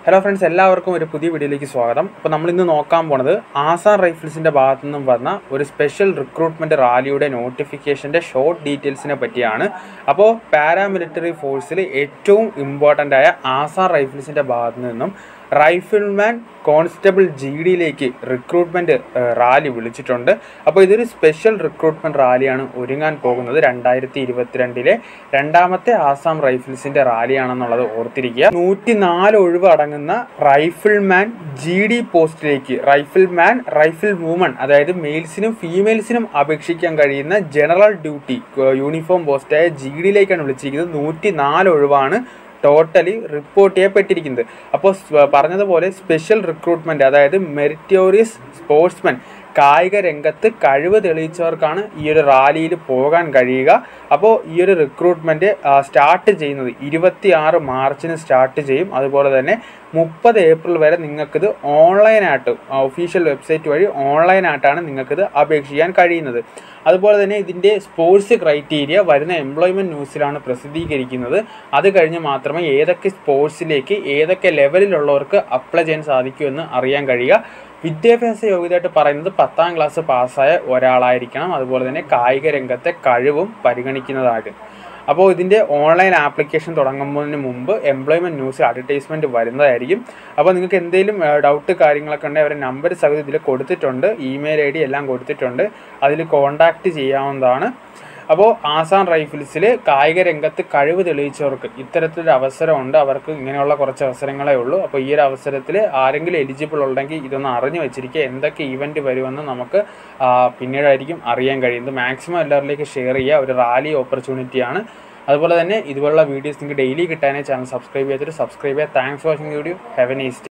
hello friends എല്ലാവർക്കും ഒരു പുതിയ വീഡിയോയിലേക്ക് സ്വാഗതം അപ്പോൾ നമ്മൾ ഇന്ന് നോക്കാൻ പോണത് ആസാം റൈഫിൾസിൻ്റെ ഭാഗത്തു നിന്നും വന്ന ഒരു സ്പെഷ്യൽ റിക്രൂട്ട്മെൻറ്റ് റാലിയുടെ നോട്ടിഫിക്കേഷൻ്റെ ഷോർട്ട് ഡീറ്റെയിൽസിനെ പറ്റിയാണ് അപ്പോൾ പാരാമിലിറ്ററി ഫോഴ്സിൽ ഏറ്റവും ഇമ്പോർട്ടൻ്റ് ആയ ആസാം റൈഫിൾസിൻ്റെ ഭാഗത്തു നിന്നും റൈഫിൾമാൻ കോൺസ്റ്റബിൾ ജി ഡിയിലേക്ക് റിക്രൂട്ട്മെൻറ്റ് റാലി വിളിച്ചിട്ടുണ്ട് അപ്പോൾ ഇതൊരു സ്പെഷ്യൽ റിക്രൂട്ട്മെൻറ്റ് റാലിയാണ് ഒരുങ്ങാൻ പോകുന്നത് രണ്ടായിരത്തി ഇരുപത്തിരണ്ടിലെ രണ്ടാമത്തെ ആസാം റൈഫിൾസിൻ്റെ റാലിയാണെന്നുള്ളത് ഓർത്തിരിക്കുക നൂറ്റി നാല് ഒഴിവ് അടങ്ങുന്ന റൈഫിൾമാൻ ജി ഡി പോസ്റ്റിലേക്ക് റൈഫിൾമാൻ റൈഫിൾ വുമൺ അതായത് മെയിൽസിനും ഫീമെയിൽസിനും അപേക്ഷിക്കാൻ കഴിയുന്ന ജനറൽ ഡ്യൂട്ടി യൂണിഫോം പോസ്റ്റായ ജി ഡിയിലേക്കാണ് വിളിച്ചിരിക്കുന്നത് നൂറ്റി നാല് ഒഴിവാണ് ടോട്ടലി റിപ്പോർട്ട് ചെയ്യപ്പെട്ടിരിക്കുന്നത് അപ്പോൾ സ് പറഞ്ഞതുപോലെ സ്പെഷ്യൽ റിക്രൂട്ട്മെൻറ്റ് അതായത് മെറിറ്റോറിയസ് സ്പോർട്സ്മെൻ കായിക രംഗത്ത് കഴിവ് തെളിയിച്ചവർക്കാണ് ഈ ഒരു റാലിയിൽ പോകാൻ കഴിയുക അപ്പോൾ ഈ ഒരു റിക്രൂട്ട്മെൻറ്റ് സ്റ്റാർട്ട് ചെയ്യുന്നത് ഇരുപത്തി ആറ് മാർച്ചിന് സ്റ്റാർട്ട് ചെയ്യും അതുപോലെ തന്നെ മുപ്പത് ഏപ്രിൽ വരെ നിങ്ങൾക്കിത് ഓൺലൈനായിട്ട് ഒഫീഷ്യൽ വെബ്സൈറ്റ് വഴി ഓൺലൈനായിട്ടാണ് നിങ്ങൾക്കിത് അപേക്ഷിക്കാൻ കഴിയുന്നത് അതുപോലെ തന്നെ ഇതിൻ്റെ സ്പോർട്സ് ക്രൈറ്റീരിയ വരുന്ന എംപ്ലോയ്മെൻറ്റ് ന്യൂസിലാണ് പ്രസിദ്ധീകരിക്കുന്നത് അത് കഴിഞ്ഞ് മാത്രമേ ഏതൊക്കെ സ്പോർട്സിലേക്ക് ഏതൊക്കെ ലെവലിലുള്ളവർക്ക് അപ്ലൈ ചെയ്യാൻ സാധിക്കൂ എന്ന് അറിയാൻ കഴിയുക വിദ്യാഭ്യാസ യോഗ്യതയായിട്ട് പറയുന്നത് പത്താം ക്ലാസ് പാസ്സായ ഒരാളായിരിക്കണം അതുപോലെ തന്നെ കായിക രംഗത്തെ കഴിവും പരിഗണിക്കുന്നതായിട്ട് അപ്പോൾ ഇതിൻ്റെ ഓൺലൈൻ ആപ്ലിക്കേഷൻ തുടങ്ങുന്നതിന് മുമ്പ് എംപ്ലോയ്മെൻറ്റ് ന്യൂസ് അഡ്വർടൈസ്മെൻറ്റ് വരുന്നതായിരിക്കും അപ്പോൾ നിങ്ങൾക്ക് എന്തെങ്കിലും ഡൗട്ട് കാര്യങ്ങളൊക്കെ ഉണ്ടെങ്കിൽ അവരുടെ നമ്പർ സഹിതം ഇതിൽ കൊടുത്തിട്ടുണ്ട് ഇമെയിൽ ഐ ഡി എല്ലാം കൊടുത്തിട്ടുണ്ട് അതിൽ കോൺടാക്റ്റ് ചെയ്യാവുന്നതാണ് അപ്പോൾ ആസാം റൈഫിൾസിൽ കായിക രംഗത്ത് കഴിവ് തെളിയിച്ചവർക്ക് ഇത്തരത്തിലൊരു അവസരമുണ്ട് അവർക്ക് ഇങ്ങനെയുള്ള കുറച്ച് അവസരങ്ങളേ ഉള്ളൂ അപ്പോൾ ഈ ഒരു അവസരത്തിൽ ആരെങ്കിലും എലിജിബിൾ ഉണ്ടെങ്കിൽ ഇതൊന്ന് അറിഞ്ഞു വെച്ചിരിക്കുക എന്തൊക്കെ ഈവൻറ്റ് വരുമെന്ന് നമുക്ക് പിന്നീടായിരിക്കും അറിയാൻ കഴിയുന്നത് മാക്സിമം എല്ലാവരിലേക്ക് ഷെയർ ചെയ്യുക ഒരു റാലി ഓപ്പർച്യൂണിറ്റിയാണ് അതുപോലെ തന്നെ ഇതുപോലുള്ള വീഡിയോസ് നിങ്ങൾക്ക് ഡെയിലി കിട്ടാനായി ചാനൽ സബ്സ്ക്രൈബ് ചെയ്തിട്ട് സബ്സ്ക്രൈബ് ചെയ്യുക thanks for watching video have a nice